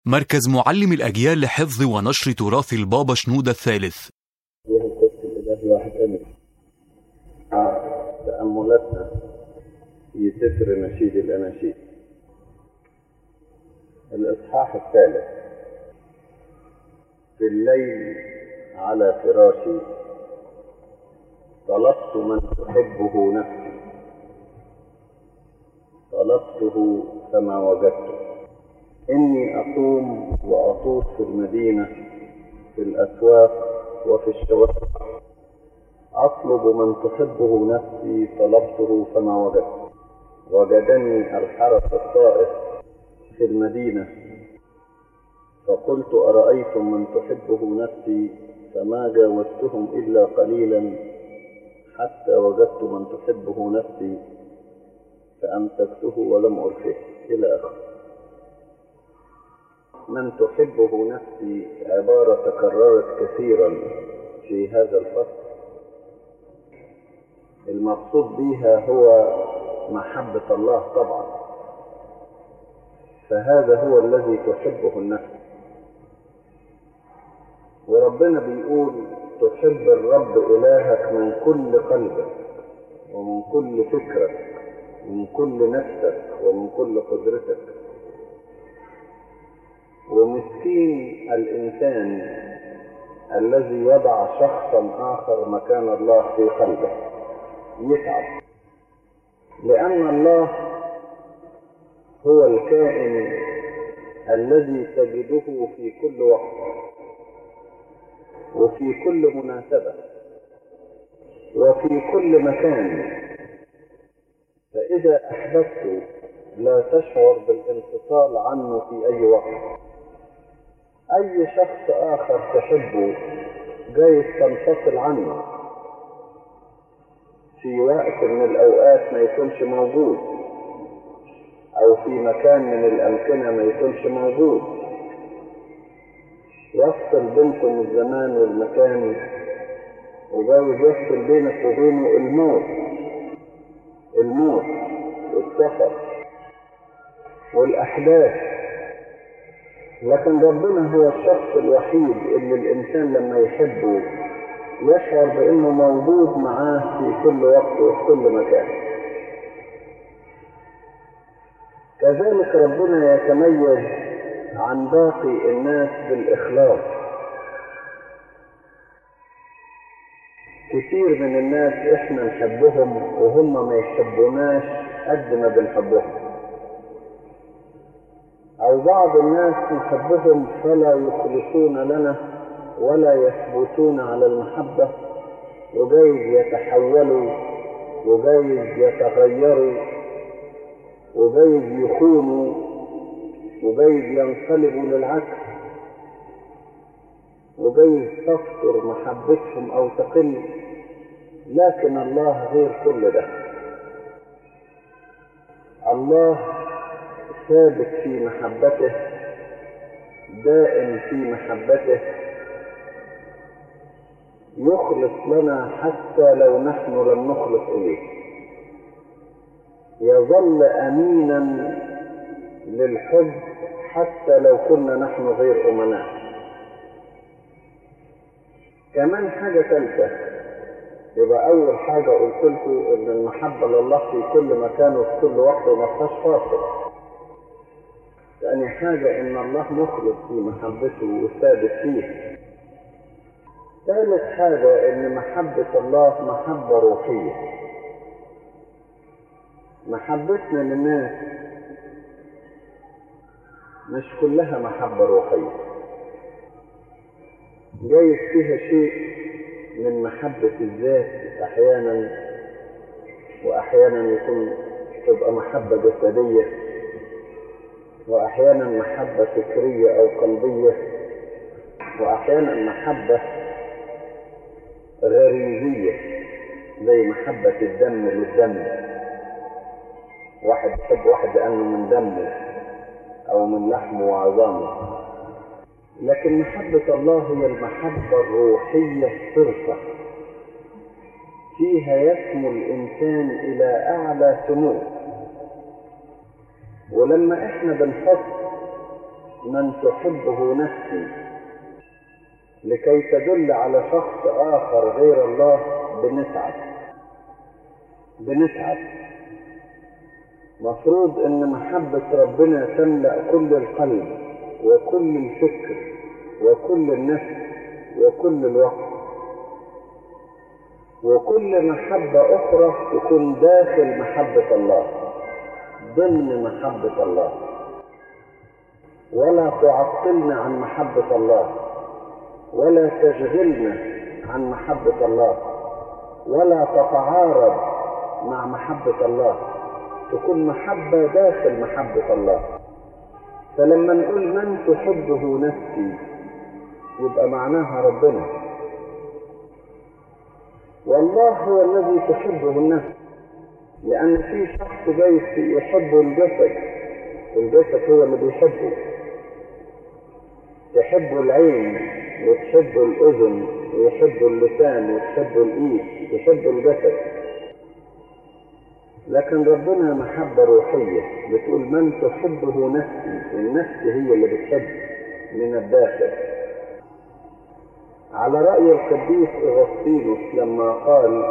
مركز معلم الأجيال لحفظ ونشر تراث البابا شنودة الثالث فيها القدس الإلهي واحد أمين تأملاتنا في سفر نشيد الأناشيد الإصحاح الثالث في الليل على فراشي طلبت من تحبه نفسي طلبته فما وجدته إني أقوم وأطوف في المدينة في الأسواق وفي الشوارع أطلب من تحبه نفسي طلبته فما وجدته وجدني الحرس الطائف في المدينة فقلت أرأيتم من تحبه نفسي فما جاوزتهم إلا قليلا حتى وجدت من تحبه نفسي فأمسكته ولم أرفه إلى آخره من تحبه نفسي عبارة تكررت كثيرا في هذا الفصل المقصود بها هو محبة الله طبعا فهذا هو الذي تحبه النفس وربنا بيقول تحب الرب إلهك من كل قلبك ومن كل فكرك ومن كل نفسك ومن كل قدرتك ومسكين الإنسان الذي يضع شخصا آخر مكان الله في قلبه يتعب لأن الله هو الكائن الذي تجده في كل وقت وفي كل مناسبة وفي كل مكان فإذا أحببت لا تشعر بالانفصال عنه في أي وقت أي شخص آخر تحبه جايز تنفصل عنه في وقت من الأوقات ما يكونش موجود أو في مكان من الأمكنة ما يكونش موجود يفصل بينكم الزمان والمكان وجايز يفصل بينك وبينه الموت الموت والسفر والأحداث لكن ربنا هو الشخص الوحيد اللي الإنسان لما يحبه يشعر بأنه موجود معاه في كل وقت وفي كل مكان كذلك ربنا يتميز عن باقي الناس بالإخلاص كتير من الناس احنا نحبهم وهم ما يحبوناش قد ما بنحبهم او بعض الناس نحبهم فلا يخلصون لنا ولا يثبتون على المحبة وجايز يتحولوا وجايز يتغيروا وجايز يخونوا وجايز ينقلبوا للعكس وجايز تفتر محبتهم او تقل لكن الله غير كل ده الله ثابت في محبته دائم في محبته يخلص لنا حتى لو نحن لم نخلص اليه يظل امينا للحب حتى لو كنا نحن غير امناء كمان حاجة ثالثة يبقى أول حاجة قلت لكم إن المحبة لله في كل مكان وفي كل وقت وما فيهاش فاصل. ثاني حاجة إن الله مخلص في محبته وثابت فيه. ثالث حاجة إن محبة الله محبة روحية. محبتنا للناس مش كلها محبة روحية. جايز فيها شيء من محبة الذات أحيانا وأحيانا يكون تبقى محبة جسدية وأحيانا محبة فكرية أو قلبية وأحيانا محبة غريزية زي محبة الدم للدم واحد يحب واحد لأنه من دمه أو من لحمه وعظامه لكن محبة الله هي المحبة الروحية الصرفة فيها يسمو الإنسان إلى أعلى سمو ولما إحنا بنحط من تحبه نفسي لكي تدل على شخص آخر غير الله بنتعب بنتعب مفروض ان محبة ربنا تملأ كل القلب وكل الفكر وكل النفس وكل الوقت وكل محبة أخرى تكون داخل محبة الله ضمن محبة الله ولا تعطلنا عن محبة الله ولا تشغلنا عن محبة الله ولا تتعارض مع محبة الله تكون محبة داخل محبة الله فلما نقول من تحبه نفسي يبقى معناها ربنا والله هو الذي تحبه النفس لأن في شخص جاي يحب الجسد الجسد هو اللي بيحبه تحب العين وتحب الأذن ويحب اللسان وتحب الإيد يحب الجسد لكن ربنا محبة روحية بتقول من تحبه نفسي النفس هي اللي بتحب من الداخل على رأي القديس أغسطينوس لما قال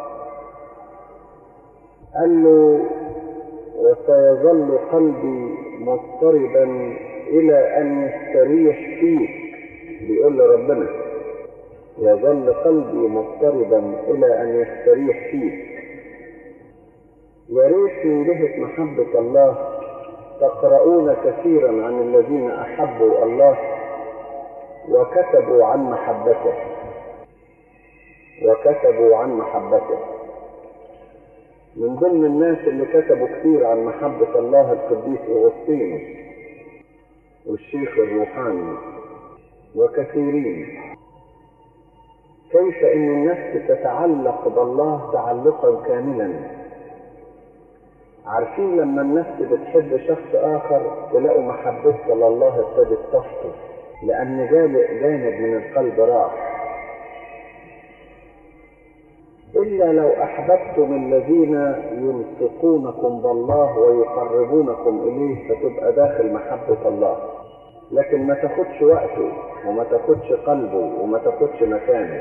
قال له وسيظل قلبي مضطربا إلى أن يستريح فيك بيقول لربنا يظل قلبي مضطربا إلى أن يستريح فيك يا ريت من جهة محبة الله تقرؤون كثيرا عن الذين أحبوا الله وكتبوا عن محبته وكتبوا عن محبته من ضمن الناس اللي كتبوا كثير عن محبة الله القديس أغسطينوس والشيخ الروحاني وكثيرين كيف ان النفس تتعلق بالله تعلقا كاملا عارفين لما النفس بتحب شخص اخر تلاقوا محبتها لله ابتدت تسقط لان جانب من القلب راح إلا لو أحببتم الذين يلصقونكم بالله ويقربونكم إليه فتبقى داخل محبة الله لكن ما تاخدش وقته وما تاخدش قلبه وما تاخدش مكانه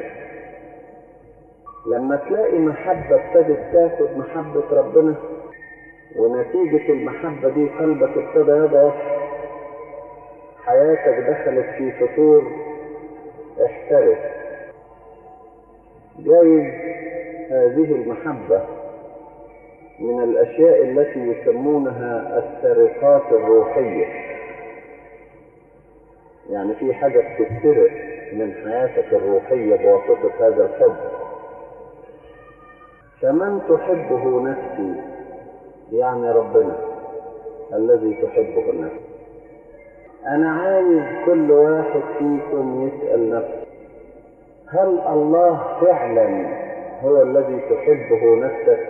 لما تلاقي محبة ابتدت تاخد محبة ربنا ونتيجة المحبة دي قلبك ابتدى يضعف حياتك دخلت في فتور احترس جايز هذه المحبة من الأشياء التي يسمونها السرقات الروحية يعني في حاجة بتتسرق من حياتك الروحية بواسطة هذا الحب فمن تحبه نفسي يعني ربنا الذي تحبه النفس أنا عايز كل واحد فيكم يسأل نفسه هل الله فعلا هو الذي تحبه نفسك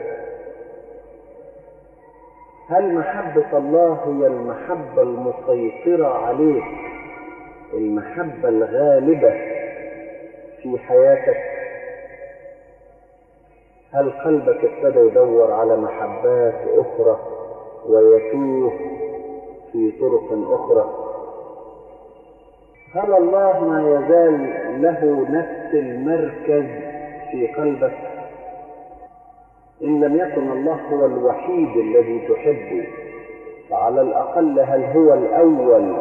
هل محبة الله هي المحبة المسيطرة عليك المحبة الغالبة في حياتك هل قلبك ابتدى يدور على محبات أخرى ويتوه في طرق أخرى هل الله ما يزال له نفس المركز في قلبك إن لم يكن الله هو الوحيد الذي تحبه فعلى الأقل هل هو الأول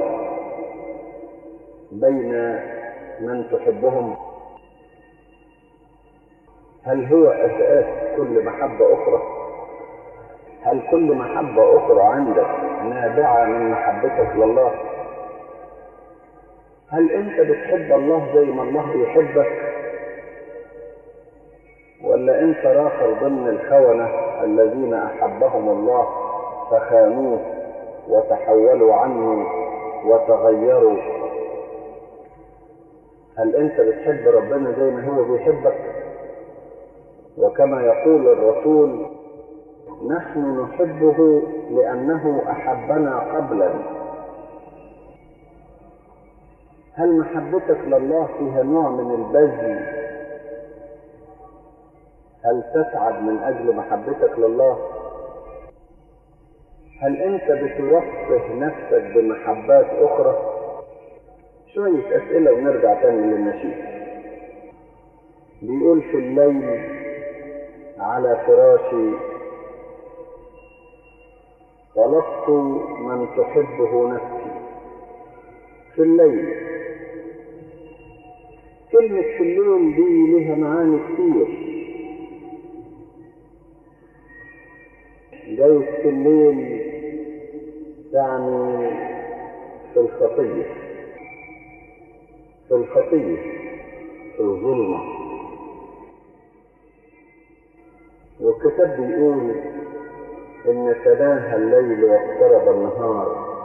بين من تحبهم هل هو أساس كل محبة أخرى هل كل محبة أخرى عندك نابعة من محبتك لله هل أنت بتحب الله زي ما الله بيحبك ولا أنت راخر ضمن الخونة الذين أحبهم الله فخانوه وتحولوا عنه وتغيروا هل أنت بتحب ربنا زي ما هو بيحبك وكما يقول الرسول نحن نحبه لأنه أحبنا قبلا هل محبتك لله فيها نوع من البذل هل تتعب من أجل محبتك لله هل انت بترفه نفسك بمحبات اخرى شوية اسئلة ونرجع تاني للنشيد بيقول في الليل على فراشي طلبت من تحبه نفسي في الليل كلمة في الليل دي لها معاني كتير جايز في الليل تعني في الخطية في الخطية في الظلمة والكتاب بيقول إن تناهى الليل واقترب النهار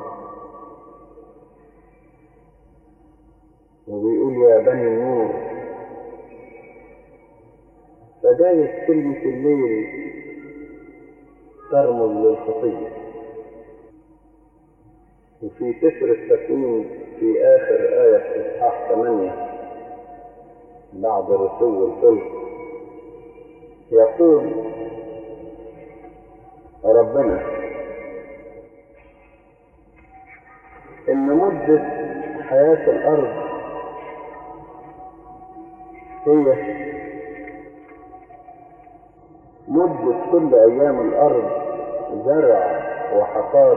وبيقول يا بني النور فجايز كلمة الليل ترمز للخطية وفي سفر التكوين في آخر آية في إصحاح 8 بعد رسو الفلك يقول ربنا إن مدة حياة الأرض هي مدة كل أيام الأرض زرع وحصاد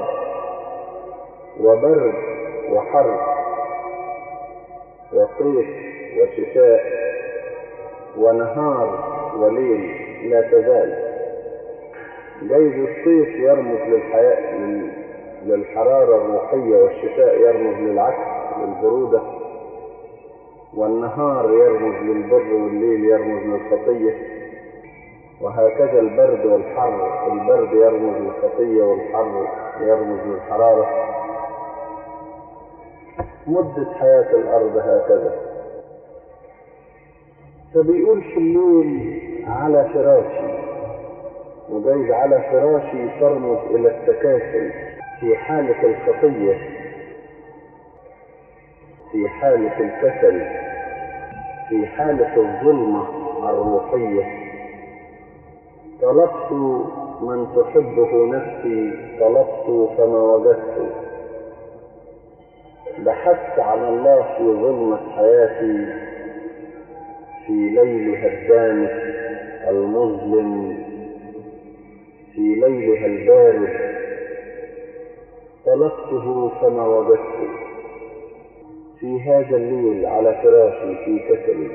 وبرد وحر وصيف وشتاء ونهار وليل لا تزال جيد الصيف يرمز للحياة للحرارة الروحية والشتاء يرمز للعكس للبرودة والنهار يرمز للبر والليل يرمز للخطية وهكذا البرد والحر البرد يرمز للخطية والحر يرمز للحرارة مدة حياة الأرض هكذا فبيقول في الليل على فراشي وجايز على فراشي ترمز إلى التكاسل في حالة الخطية في حالة الكسل في حالة الظلمة الروحية طلبت من تحبه نفسي طلبت فما وجدت بحثت عن الله في ظلمة حياتي في ليلها الدامس المظلم في ليلها البارد طلبته فما وجدته في هذا الليل على فراشي في كسلي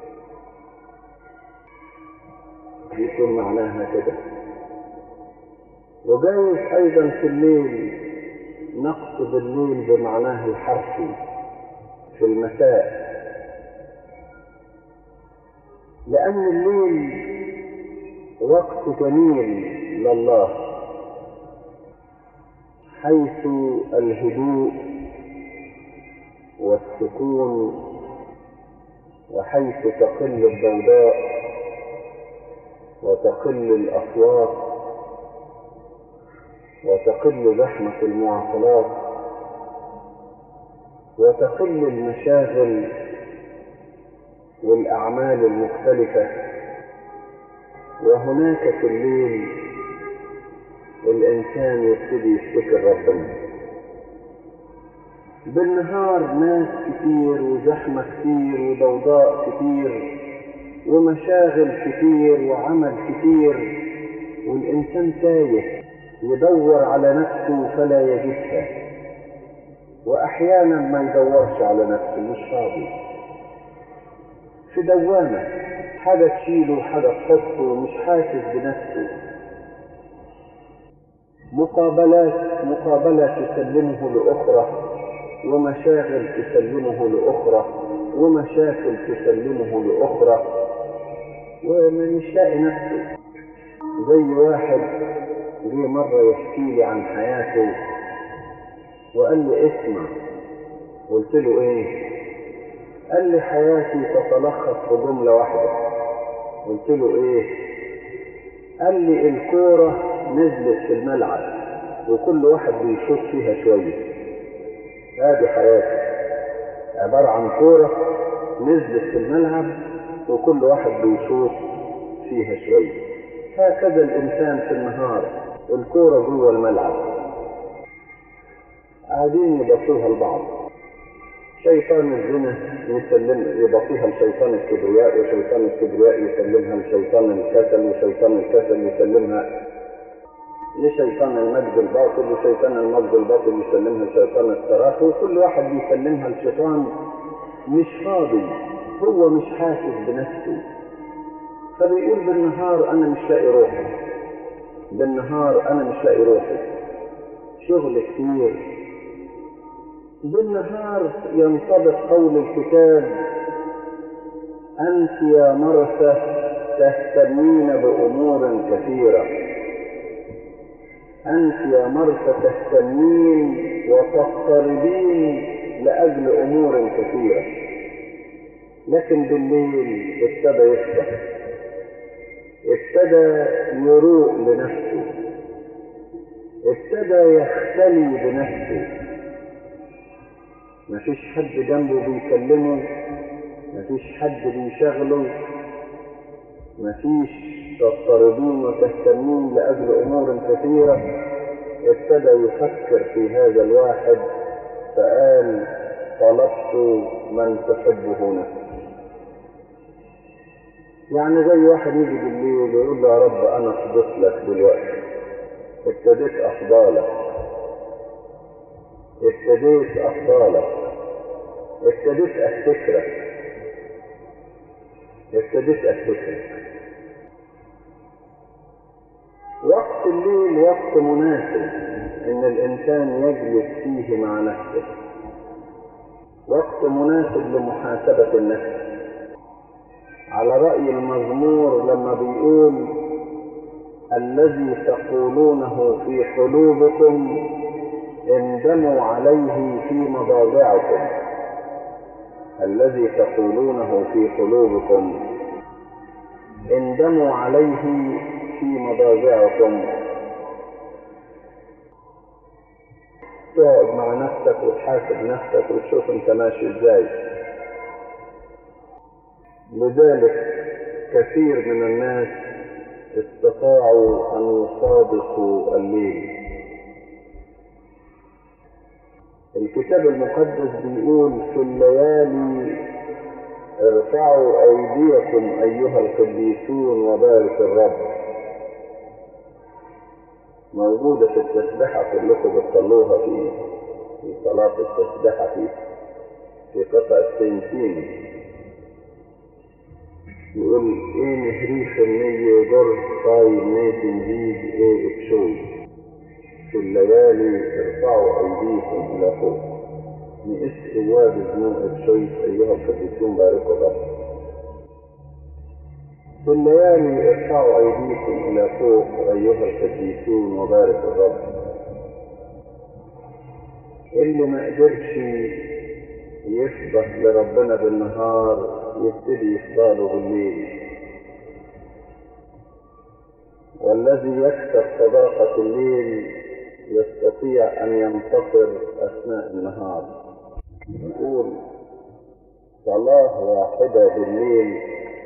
يكون معناها كده وجايز ايضا في الليل نقصد الليل بمعناه الحرفي في المساء لان الليل وقت جميل لله حيث الهدوء والسكون وحيث تقل الضوضاء وتقل الأصوات وتقل زحمة المواصلات وتقل المشاغل والأعمال المختلفة وهناك في الليل الإنسان يبتدي يفتكر ربنا بالنهار ناس كتير وزحمة كتير وضوضاء كتير ومشاغل كتير وعمل كتير والإنسان تايه يدور على نفسه فلا يجدها وأحيانا ما يدورش على نفسه مش فاضي في دوامة حاجة تشيله وحاجة تحطه مش حاسس بنفسه مقابلات مقابلة تسلمه لأخرى ومشاغل تسلمه لأخرى ومشاكل تسلمه لأخرى ومش لاقي نفسه زي واحد جه مرة يحكي لي عن حياته وقال لي اسمع قلت له ايه قال لي حياتي تتلخص في جملة واحدة قلت له ايه قال لي الكورة نزلت في الملعب وكل واحد بيشوط فيها شوية هذه حياتي عبارة عن كورة نزلت في الملعب وكل واحد بيشوط فيها شوية هكذا الإنسان في النهار الكورة جوه الملعب قاعدين يبصوها لبعض شيطان الزنا يسلم يبصيها لشيطان الكبرياء وشيطان الكبرياء يسلمها لشيطان الكسل وشيطان الكسل يسلمها لشيطان المجد الباطل وشيطان المجد الباطل يسلمها لشيطان التراخي وكل واحد بيسلمها لشيطان مش فاضي هو مش حاسس بنفسه فبيقول بالنهار انا مش لاقي روحي بالنهار انا مش لاقي روحي شغل كتير بالنهار ينطبق قول الكتاب انت يا مرثى تهتمين بامور كثيره انت يا مرثى تهتمين وتضطربين لاجل امور كثيره لكن بالليل ابتدى يفتح ابتدى يروق لنفسه ابتدى يختلي بنفسه مفيش حد جنبه بيكلمه مفيش حد بيشغله مفيش تضطربين وتهتمين لأجل أمور كثيرة ابتدى يفكر في هذا الواحد فقال طلبت من تحبه نفسي يعني زي واحد يجي بالليل ويقول له يا رب انا فضيت لك دلوقتي ابتديت افضالك ابتديت افضالك ابتديت افتكرك ابتديت افتكرك وقت الليل وقت مناسب ان الانسان يجلس فيه مع نفسه وقت مناسب لمحاسبة النفس على رأي المزمور لما بيقول الذي تقولونه في قلوبكم اندموا عليه في مضاجعكم الذي تقولونه في قلوبكم اندموا عليه في مضاجعكم تقعد مع نفسك وتحاسب نفسك وتشوف انت ماشي ازاي لذلك كثير من الناس استطاعوا ان يصادقوا الليل الكتاب المقدس بيقول في الليالي ارفعوا ايديكم ايها القديسون وبارك الرب موجودة في التسبحة كلكم بتصلوها في في صلاة التسبحة في في قطع السنتين يقول ايه نهريخ النية جر طاي نيت نجيب ايه ابشوي في الليالي ارفعوا ايديكم الى فوق نقس رواد ذنوب ابشوي ايها القديسون باركوا الرب في الليالي ارفعوا ايديكم الى فوق ايها القديسون وباركوا الرب اللي ما قدرش يفضح لربنا بالنهار يبتدي يفضله بالليل والذي يكسب صداقة الليل يستطيع أن ينتصر أثناء النهار نقول صلاة واحدة بالليل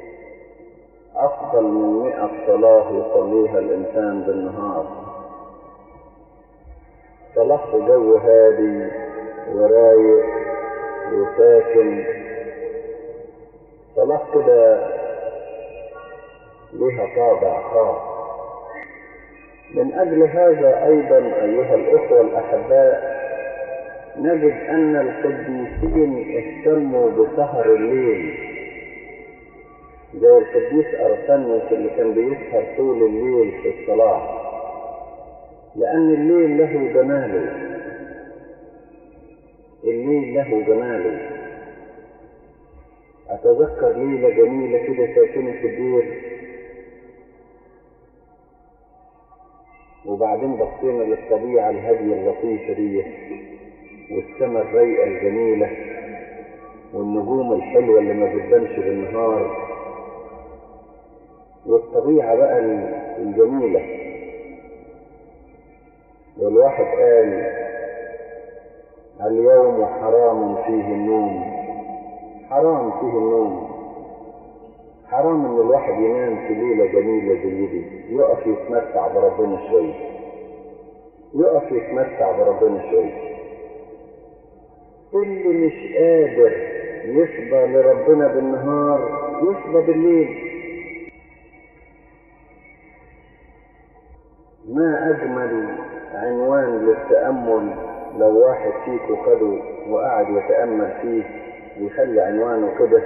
أفضل من مئة صلاة يصليها الإنسان بالنهار صلاة في جو هادي ورايق وساكن صلاة كده لها طابع خاص من أجل هذا أيضا أيها الأخوة الأحباء نجد أن القديسين اهتموا بسهر الليل زي القديس أرسنس اللي كان بيسهر طول الليل في الصلاة لأن الليل له جماله الليل له جماله أتذكر ليلة جميلة كده ساكنة في الدير وبعدين بصينا للطبيعة الهادية اللطيفة دي والسماء الرايقة الجميلة والنجوم الحلوة اللي ما بتبانش بالنهار والطبيعة بقى الجميلة والواحد قال اليوم حرام فيه النوم حرام فيه النوم حرام ان الواحد ينام في ليلة جميلة زي دي يقف يتمتع بربنا شوية يقف يتمتع بربنا شوية اللي مش قادر يفضى لربنا بالنهار يفضى بالليل ما أجمل عنوان للتأمل لو واحد فيكم خده وقعد يتأمل فيه ويخلي عنوانه كده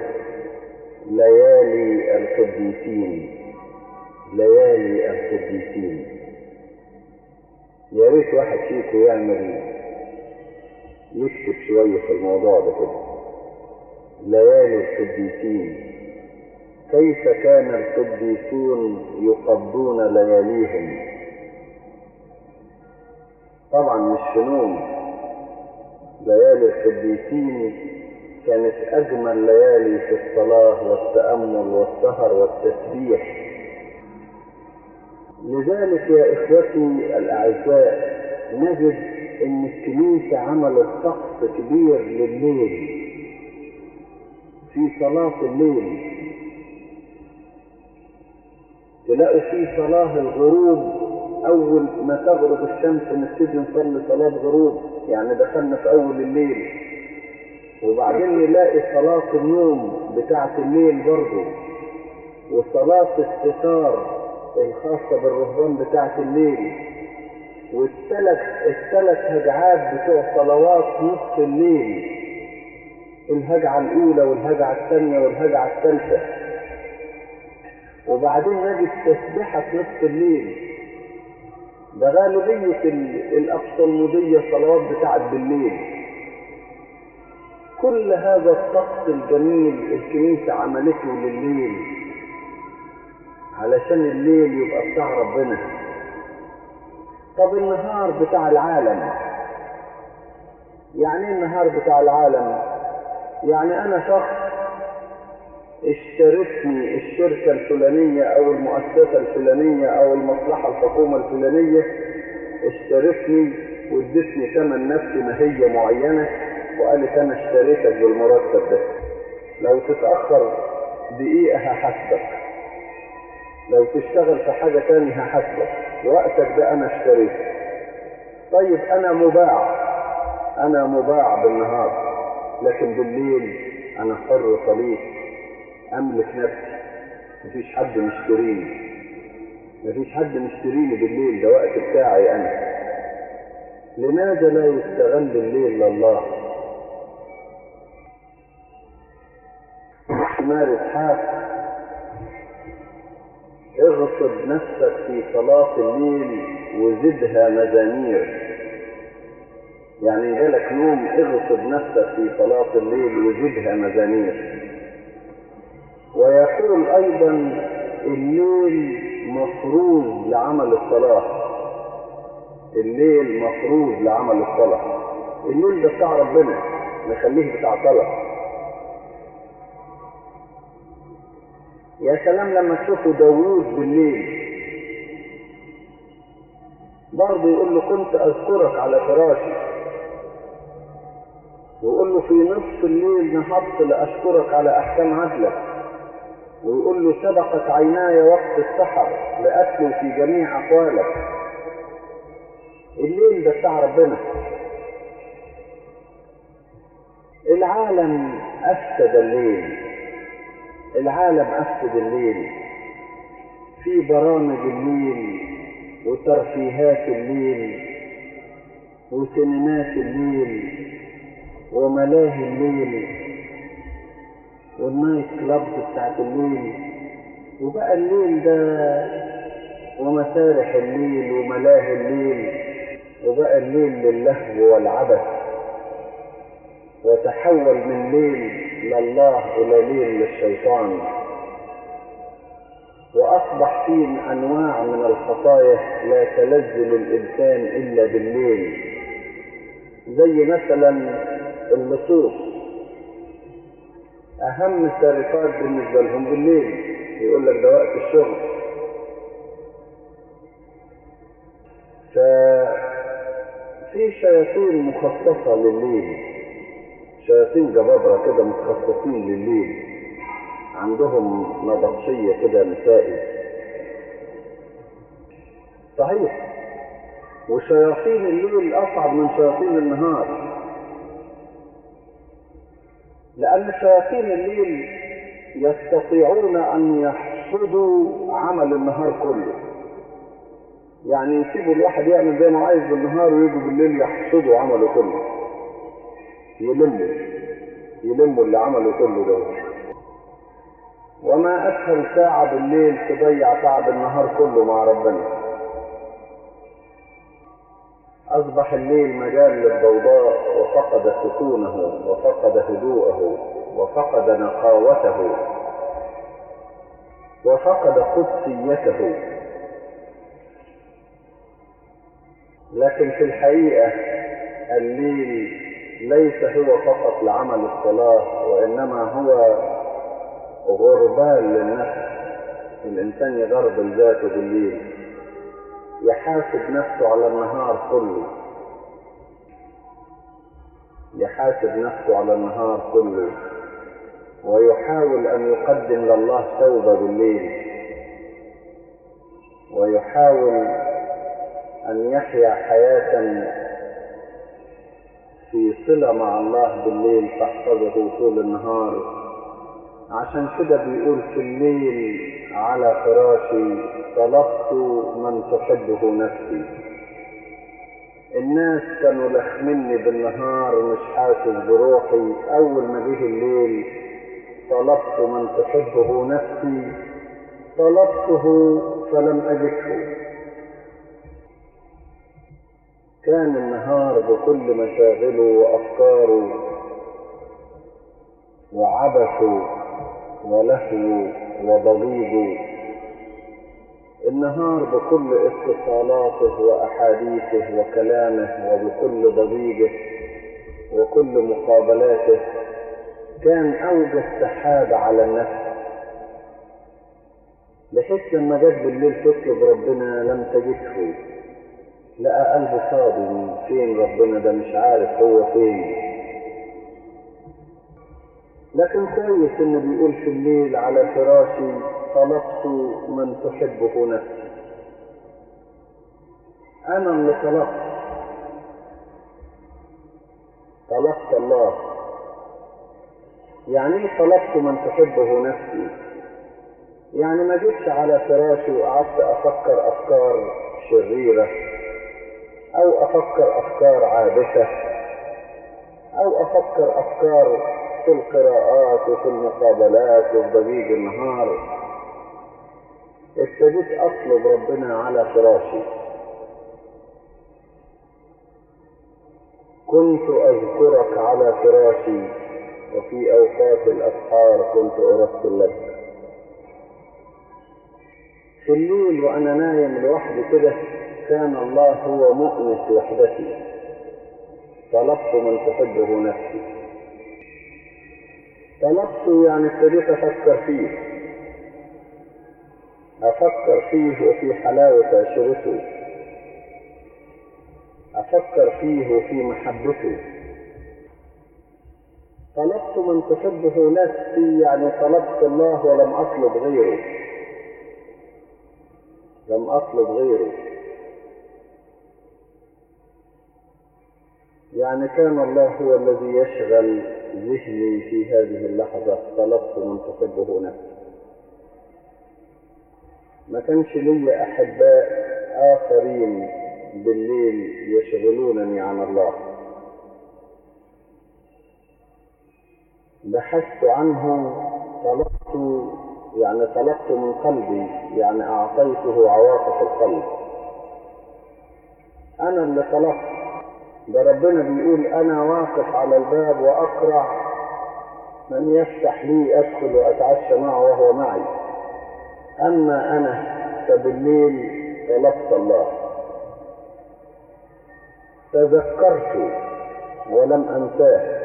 ليالي القديسين ليالي القديسين يا ريت واحد فيكم يعمل يكتب شوية في الموضوع ده كده ليالي القديسين كيف كان القديسون يقضون لياليهم طبعا مش فنون ليالي القديسين كانت أجمل ليالي في الصلاة والتأمل والسهر والتسبيح لذلك يا إخوتي الأعزاء نجد إن الكنيسة عملت طقس كبير لليل في صلاة الليل تلاقوا في صلاة الغروب أول ما تغرب الشمس نبتدي نصلي صلاة غروب يعني دخلنا في أول الليل وبعدين نلاقي صلاة النوم بتاعة الليل برضه وصلاة الستار الخاصة بالرهبان بتاعة الليل والثلاث الثلاث هجعات بتوع صلوات نصف الليل الهجعة الأولى والهجعة الثانية والهجعة الثالثة وبعدين نجد تسبيحة نصف الليل ده غالبية الأبصلمودية صلوات بتاعت بالليل كل هذا الطقس الجميل الكنيسة عملته لليل علشان الليل يبقى بتاع ربنا طب النهار بتاع العالم يعني ايه النهار بتاع العالم يعني انا شخص اشترتني الشركة الفلانية او المؤسسة الفلانية او المصلحة الحكومة الفلانية اشترتني وادتني ثمن نفسي ماهية معينة وقالت انا اشتريتك بالمرتب ده لو تتأخر دقيقة هحاسبك لو تشتغل في حاجة تانية هحاسبك وقتك ده انا اشتريته طيب انا مباع انا مباع بالنهار لكن بالليل انا حر صليب املك نفسي مفيش حد مشتريني مفيش حد مشتريني بالليل ده وقت بتاعي انا لماذا لا يستغل الليل لله مارس حاف اغصب نفسك في صلاة الليل وزدها مزامير يعني جالك نوم اغصب نفسك في صلاة الليل وزدها مزامير ويقول ايضا الليل مفروض لعمل الصلاة الليل مفروض لعمل الصلاة الليل ده بتاع ربنا نخليه بتاع صلاة يا سلام لما تشوفوا داوود بالليل برضه يقول له كنت اذكرك على فراشي ويقول له في نصف الليل نهضت لاشكرك على احكام عدلك ويقول له سبقت عيناي وقت السحر لاتلو في جميع اقوالك الليل ده بتاع ربنا العالم افسد الليل العالم افسد الليل في برامج الليل وترفيهات الليل وسينمات الليل وملاهي الليل والنايت كلابز بتاعت الليل وبقى الليل ده ومسارح الليل وملاهي الليل وبقى الليل للهو والعبث وتحول من ليل لله إلى ليل للشيطان وأصبح فيه أنواع من الخطايا لا تلذ للإنسان إلا بالليل زي مثلا اللصوص أهم السرقات بالنسبة لهم بالليل يقول لك ده وقت الشغل ففي شياطين مخصصة لليل شياطين جبابرة كده متخصصين لليل عندهم نبطشية كده نسائي صحيح وشياطين الليل أصعب من شياطين النهار لأن شياطين الليل يستطيعون أن يحصدوا عمل النهار كله يعني يسيبوا الواحد يعمل زي ما عايز بالنهار ويجوا بالليل يحصدوا عمله كله يلموا يلموا اللي عمله كله ده وما أسهل ساعة بالليل تضيع تعب النهار كله مع ربنا أصبح الليل مجال للضوضاء وفقد سكونه وفقد هدوءه وفقد نقاوته وفقد قدسيته لكن في الحقيقة الليل ليس هو فقط لعمل الصلاة وإنما هو غربال للنفس الإنسان يغربل ذاته بالليل يحاسب نفسه على النهار كله يحاسب نفسه على النهار كله ويحاول أن يقدم لله توبة بالليل ويحاول أن يحيا حياة في صلة مع الله بالليل تحفظه طول النهار عشان كده بيقول في الليل على فراشي طلبت من تحبه نفسي الناس كانوا لخمني بالنهار مش حاسس بروحي اول ما جه الليل طلبت من تحبه نفسي طلبته فلم اجده كان النهار بكل مشاغله وافكاره وعبثه ولهوه وضجيجه النهار بكل اتصالاته واحاديثه وكلامه وبكل ضجيجه وكل مقابلاته كان اوجه سحابه على النفس بحيث لما جت بالليل تطلب ربنا لم تجده لقى قلبه فاضي فين ربنا ده مش عارف هو فين لكن كويس انه بيقول في الليل على فراشي طلبت من تحبه نفسي انا اللي طلبت طلبت الله يعني ايه طلبت من تحبه نفسي يعني ما جيتش على فراشي وقعدت افكر افكار شريره او افكر افكار عابثه او افكر افكار في القراءات وفي المقابلات وفي ضجيج النهار ابتديت اطلب ربنا على فراشي كنت اذكرك على فراشي وفي اوقات الاسحار كنت ارسل لك في الليل وانا نايم لوحدي كده كان الله هو مؤنس وحدتي طلبت من تحبه نفسي طلبته يعني ابتديت افكر فيه افكر فيه وفي حلاوة عشرته افكر فيه وفي محبته طلبت من تحبه نفسي يعني طلبت الله ولم اطلب غيره لم اطلب غيره يعني كان الله هو الذي يشغل ذهني في هذه اللحظة طلبت من تحبه نفسي ما كانش لي أحباء آخرين بالليل يشغلونني عن الله بحثت عنه طلبت يعني طلبت من قلبي يعني أعطيته عواطف القلب أنا اللي طلبت ده ربنا بيقول انا واقف على الباب واقرع من يفتح لي ادخل واتعشى معه وهو معي اما انا فبالليل طلبت الله تذكرت ولم انساه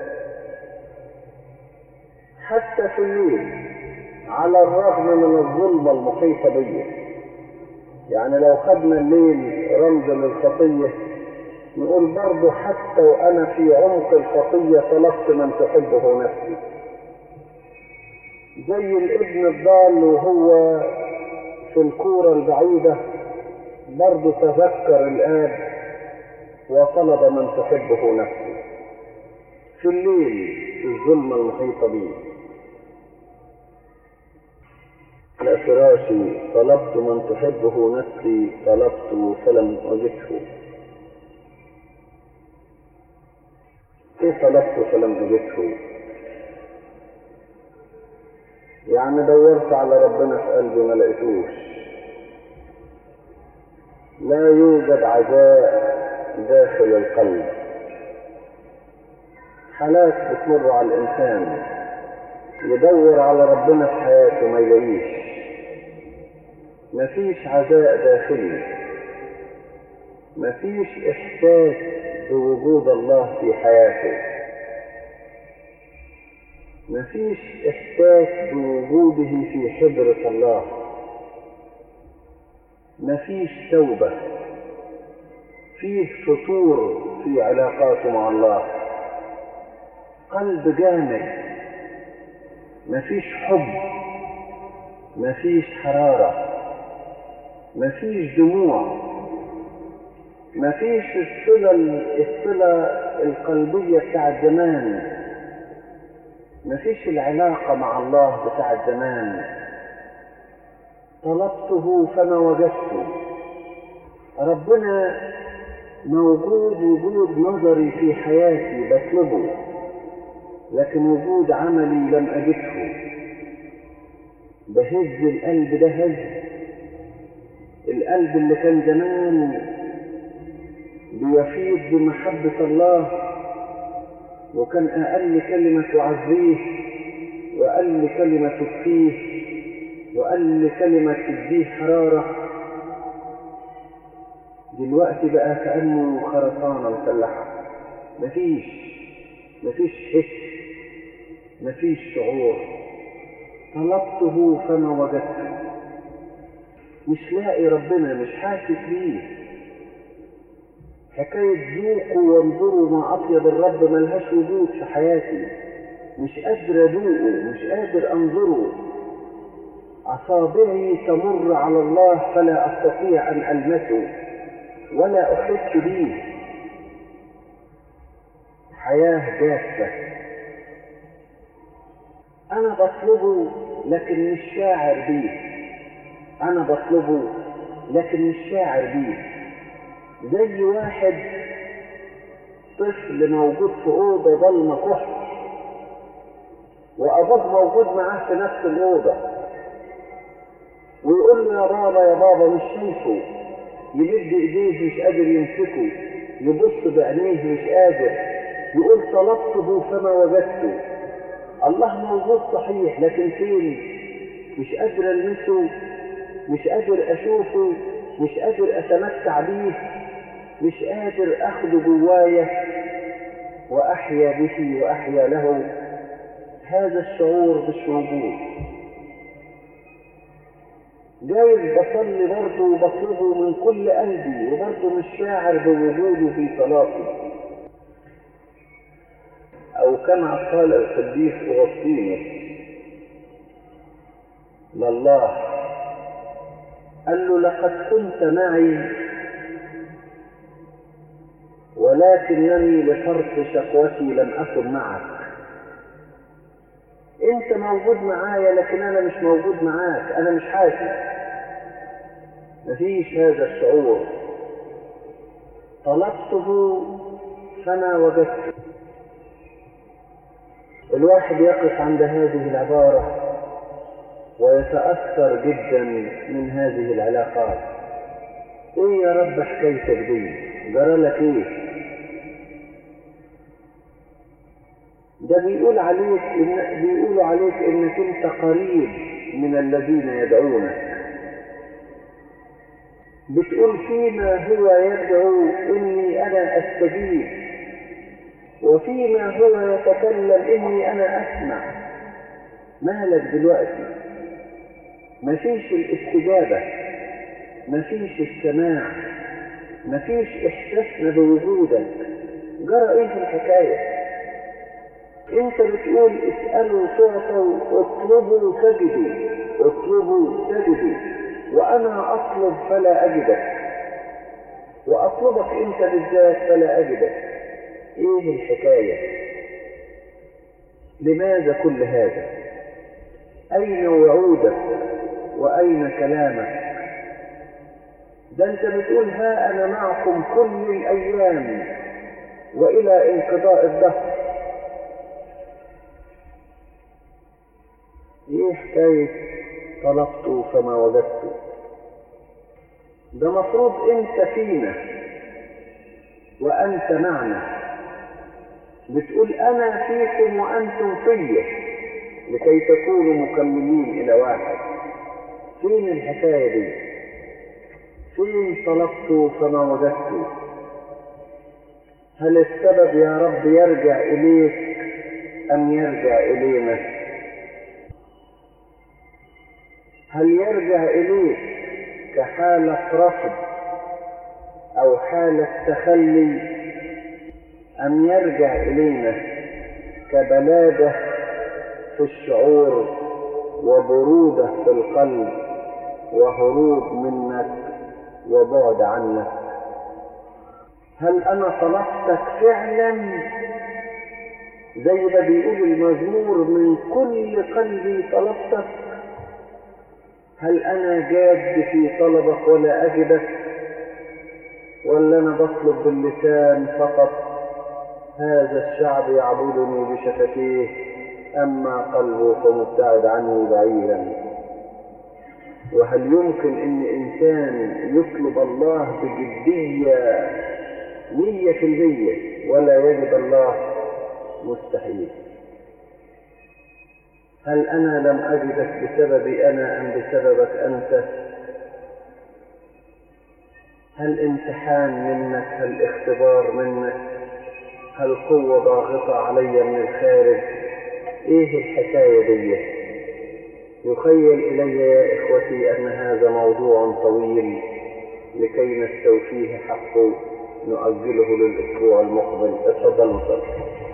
حتى في الليل على الرغم من الظلمة المحيطة بي يعني لو خدنا الليل رمز للخطية نقول برضه حتى وأنا في عمق الخطية طلبت من تحبه نفسي زي الابن الضال وهو في الكورة البعيدة برضه تذكر الآب وطلب من تحبه نفسه في الليل الظلمة المحيطة بي على فراشي طلبت من تحبه نفسي طلبت فلم أجده ايه طلبت فلم أجده يعني دورت على ربنا في قلبي ما لقيتوش لا يوجد عزاء داخل القلب حالات بتمر على الإنسان يدور على ربنا في حياته ما يلاقيش مفيش عزاء داخلي مفيش إحساس بوجود الله في حياته مفيش إحساس بوجوده في حضرة الله مفيش توبة فيه فتور في علاقاته مع الله قلب جامد مفيش حب مفيش حرارة مفيش دموع مفيش الصلة الصلة القلبية بتاع زمان مفيش العلاقة مع الله بتاع زمان طلبته فما وجدته ربنا موجود وجود نظري في حياتي بطلبه لكن وجود عملي لم أجده بهز القلب ده هز القلب اللي كان زمان بيفيض بمحبة الله وكان أقل كلمة تعزيه وأقل كلمة تبكيه وأقل كلمة تديه حرارة دلوقتي بقى كأنه خرسانة مسلحة مفيش مفيش حس مفيش شعور طلبته فما وجدته مش لاقي ربنا مش حاسس بيه حكاية ذوقوا وانظروا ما أطيب الرب ملهاش وجود في حياتي مش قادر أذوقه مش قادر أنظره أصابعي تمر على الله فلا أستطيع أن ألمسه ولا أحس به حياة جافة أنا بطلبه لكن مش شاعر بيه أنا بطلبه لكن مش شاعر بيه زي واحد طفل موجود في أوضة ضلمة كحل وأبوه موجود معاه في نفس الأوضة ويقول له يا بابا يا بابا مش شايفه يمد ايديه مش قادر يمسكه يبص بعينيه مش قادر يقول طلبته فما وجدته الله موجود صحيح لكن فين مش قادر المسه مش قادر اشوفه مش قادر اتمتع بيه مش قادر اخده جوايا واحيا به واحيا له هذا الشعور مش موجود جايز بصلي برضه وبطلبه من كل قلبي وبرضه مش شاعر بوجوده في صلاتي او كما قال القديس اغسطينوس لله قال له لقد كنت معي ولكنني لفرط شقوتي لم اكن معك انت موجود معايا لكن انا مش موجود معاك انا مش حاسس مفيش هذا الشعور طلبته فما وجدته الواحد يقف عند هذه العبارة ويتأثر جدا من هذه العلاقات ايه يا رب حكايتك دي جرى لك ايه ده بيقول عليك إن بيقولوا عليك انك انت قريب من الذين يدعونك بتقول فيما هو يدعو اني انا استجيب وفيما هو يتكلم اني انا اسمع مالك دلوقتي مفيش الاستجابه مفيش السماع مفيش احساسنا بوجودك جرى ايه في الحكايه انت بتقول اسألوا تعطوا اطلبوا تجدوا اطلبوا تجدوا وانا اطلب فلا اجدك واطلبك انت بالذات فلا اجدك ايه الحكاية لماذا كل هذا أين وعودك وأين كلامك ده أنت بتقول ها أنا معكم كل الأيام وإلى انقضاء الدهر ايه حكاية طلبت فما وجدت ده مفروض انت فينا وانت معنا بتقول انا فيكم وانتم فيا لكي تكونوا مكملين الى واحد فين الحكاية دي فين طلبت فما وجدت هل السبب يا رب يرجع اليك ام يرجع الينا هل يرجع إليك كحالة رفض أو حالة تخلي أم يرجع إلينا كبلادة في الشعور وبرودة في القلب وهروب منك وبعد عنك هل أنا طلبتك فعلا زي ما بيقول المزمور من كل قلبي طلبتك هل أنا جاد في طلبك ولا أجدك ولا أنا بطلب باللسان فقط هذا الشعب يعبدني بشفتيه أما قلبه فمبتعد عني بعيدا وهل يمكن أن إنسان يطلب الله بجدية مية في المية ولا يجد الله مستحيل هل أنا لم أجدك بسببي أنا أم بسببك أنت هل امتحان منك هل اختبار منك هل قوة ضاغطة علي من الخارج ايه الحكاية دي يخيل إلي يا إخوتي أن هذا موضوع طويل لكي نستوفيه حقه نؤجله للأسبوع المقبل اتفضل نصلي